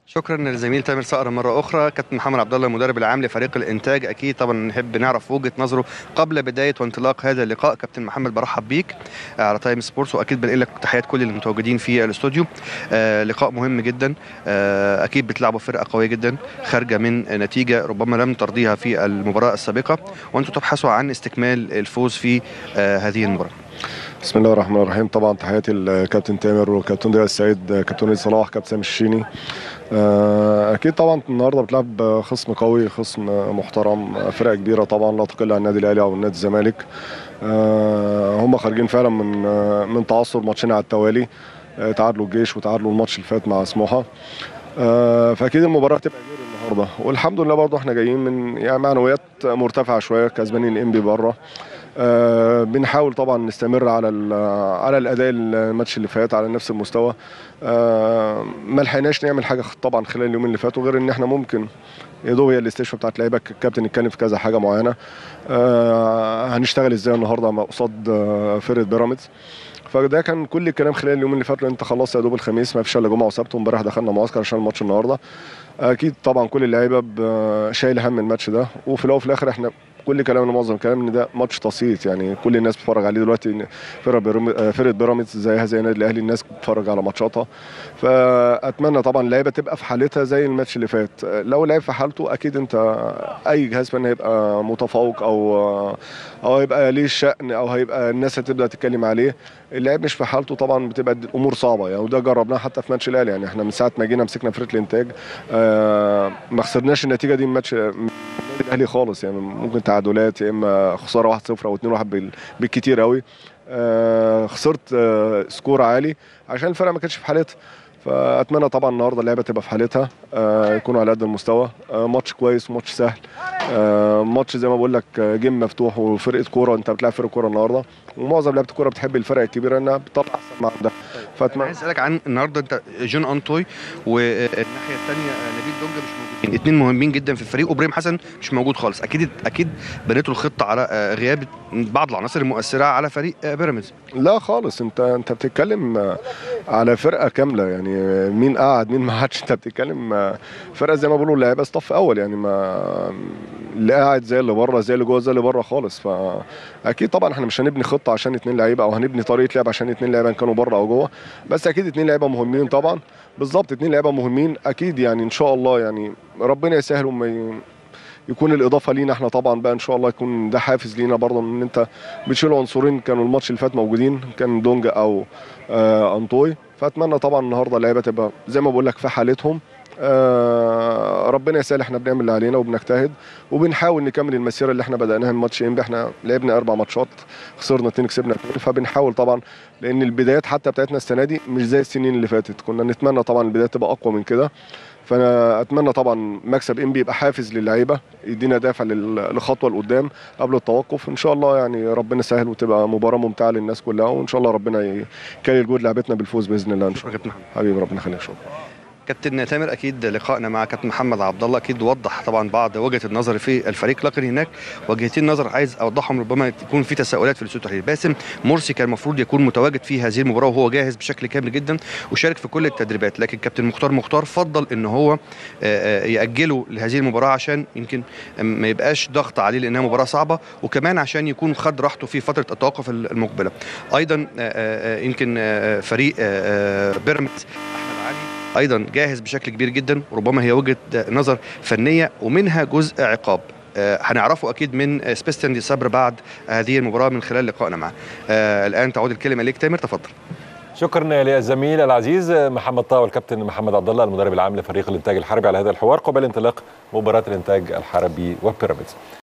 شكرا للزميل تامر صقر مره اخرى كابتن محمد عبد الله المدرب العام لفريق الانتاج اكيد طبعا نحب نعرف وجهه نظره قبل بدايه وانطلاق هذا اللقاء كابتن محمد برحب بيك على تايم سبورتس واكيد بنقل لك تحيات كل المتواجدين في الاستوديو آه لقاء مهم جدا آه اكيد بتلعبوا فرقه قويه جدا خارجه من نتيجه ربما لم ترضيها في المباراه السابقه وانتم تبحثوا عن استكمال الفوز في آه هذه المباراه بسم الله الرحمن الرحيم طبعا تحياتي لكابتن تامر وكابتن ضياء السيد كابتن وليد صلاح كابتن سامي الشيني اكيد طبعا النهارده بتلعب خصم قوي خصم محترم فرقه كبيره طبعا لا تقل عن النادي الاهلي او النادي الزمالك هم خارجين فعلا من من تعثر ماتشين على التوالي تعادلوا الجيش وتعادلوا الماتش اللي فات مع سموحه فاكيد المباراه هتبقى غير النهارده والحمد لله برضه احنا جايين من يعني معنويات مرتفعه شويه كسبانين الانبي بره آه بنحاول طبعا نستمر على على الاداء الماتش اللي فات على نفس المستوى آه ما لحقناش نعمل حاجه طبعا خلال اليومين اللي فاتوا غير ان احنا ممكن يا دوب هي الاستشفاء بتاعت لعيبه الكابتن اتكلم في كذا حاجه معينه آه هنشتغل ازاي النهارده قصاد فرقه بيراميدز فده كان كل الكلام خلال اليومين اللي فاتوا انت خلصت يا دوب الخميس ما فيش الا جمعه وسبت وامبارح دخلنا معسكر عشان الماتش النهارده اكيد طبعا كل اللعيبه شايل هم الماتش ده وفي الاول وفي الاخر احنا كل كلامنا معظم كلام ان ده ماتش تصيت يعني كل الناس بتتفرج عليه دلوقتي فرقه بيراميدز زيها زي النادي الاهلي الناس بتتفرج على ماتشاتها فاتمنى طبعا اللعيبه تبقى في حالتها زي الماتش اللي فات لو لعب في حالته اكيد انت اي جهاز فني هيبقى متفوق او او هيبقى ليه شأن او هيبقى الناس هتبدا تتكلم عليه اللاعب مش في حالته طبعا بتبقى الامور صعبه يعني وده جربناه حتى في ماتش الاهلي يعني احنا من ساعه ما جينا مسكنا فرقه الانتاج آه ما خسرناش النتيجه دي من ماتش الاهلي خالص يعني ممكن تعادلات يا اما خساره 1-0 او 2-1 بالكتير قوي آه خسرت آه سكور عالي عشان الفرقه ما كانتش في حالتها فاتمنى طبعا النهارده اللعبه تبقى في حالتها آه يكونوا على قد المستوى آه ماتش كويس ماتش سهل آه ماتش زي ما بقول لك جيم مفتوح وفرقه كوره انت بتلعب فرقه كوره النهارده ومعظم لعيبه الكوره بتحب الفرق الكبيره انها بتطلع احسن ما عندها فاتمنى عايز اسالك عن النهارده انت جون انطوي والناحيه الثانيه نبيل دونجا مش موجودين اثنين مهمين جدا في الفريق وابراهيم حسن مش موجود خالص اكيد اكيد بنيتوا الخطه على غياب بعض العناصر المؤثره على فريق بيراميدز لا خالص انت انت بتتكلم على فرقه كامله يعني مين قعد مين ما قعدش انت بتتكلم فرقه زي ما بيقولوا لعيبه صف اول يعني ما اللي قاعد زي اللي بره زي اللي جوه زي اللي بره خالص فاكيد طبعا احنا مش هنبني خطه عشان اثنين لعيبه او هنبني طريقه لعب عشان اثنين لعيبه كانوا بره او جوه بس اكيد اثنين لعيبه مهمين طبعا بالظبط اثنين لعيبه مهمين اكيد يعني ان شاء الله يعني ربنا يسهل وما يكون الاضافه لينا احنا طبعا بقى ان شاء الله يكون ده حافز لينا برضه ان انت بتشيل عنصرين كانوا الماتش اللي فات موجودين كان دونجا او آه انطوي فاتمنى طبعا النهارده اللعيبه تبقى زي ما بقول لك في حالتهم آه ربنا يسهل احنا بنعمل اللي علينا وبنجتهد وبنحاول نكمل المسيره اللي احنا بداناها من ماتش انبي احنا لعبنا اربع ماتشات خسرنا اثنين كسبنا اثنين فبنحاول طبعا لان البدايات حتى بتاعتنا السنه دي مش زي السنين اللي فاتت كنا نتمنى طبعا البدايات تبقى اقوى من كده فانا اتمنى طبعا مكسب انبي يبقى حافز للعيبه يدينا دافع للخطوه لقدام قبل التوقف ان شاء الله يعني ربنا يسهل وتبقى مباراه ممتعه للناس كلها وان شاء الله ربنا يكلل جهد لعبتنا بالفوز باذن الله ان شاء الله حبيبي ربنا يخليك شكرا كابتن تامر اكيد لقائنا مع كابتن محمد عبد الله اكيد وضح طبعا بعض وجهه النظر في الفريق لكن هناك وجهتين نظر عايز اوضحهم ربما يكون في تساؤلات في الاستوديو التحليلي باسم مرسي كان المفروض يكون متواجد في هذه المباراه وهو جاهز بشكل كامل جدا وشارك في كل التدريبات لكن كابتن مختار مختار فضل ان هو ياجله لهذه المباراه عشان يمكن ما يبقاش ضغط عليه لانها مباراه صعبه وكمان عشان يكون خد راحته في فتره التوقف المقبله ايضا يمكن فريق بيراميدز احمد علي ايضا جاهز بشكل كبير جدا وربما هي وجهه نظر فنيه ومنها جزء عقاب آه هنعرفه اكيد من سبيستن دي صبر بعد هذه المباراه من خلال لقائنا معه آه الان تعود الكلمه ليك تامر تفضل شكرا للزميل العزيز محمد طه والكابتن محمد عبد الله المدرب العام لفريق الانتاج الحربي على هذا الحوار قبل انطلاق مباراه الانتاج الحربي وبيراميدز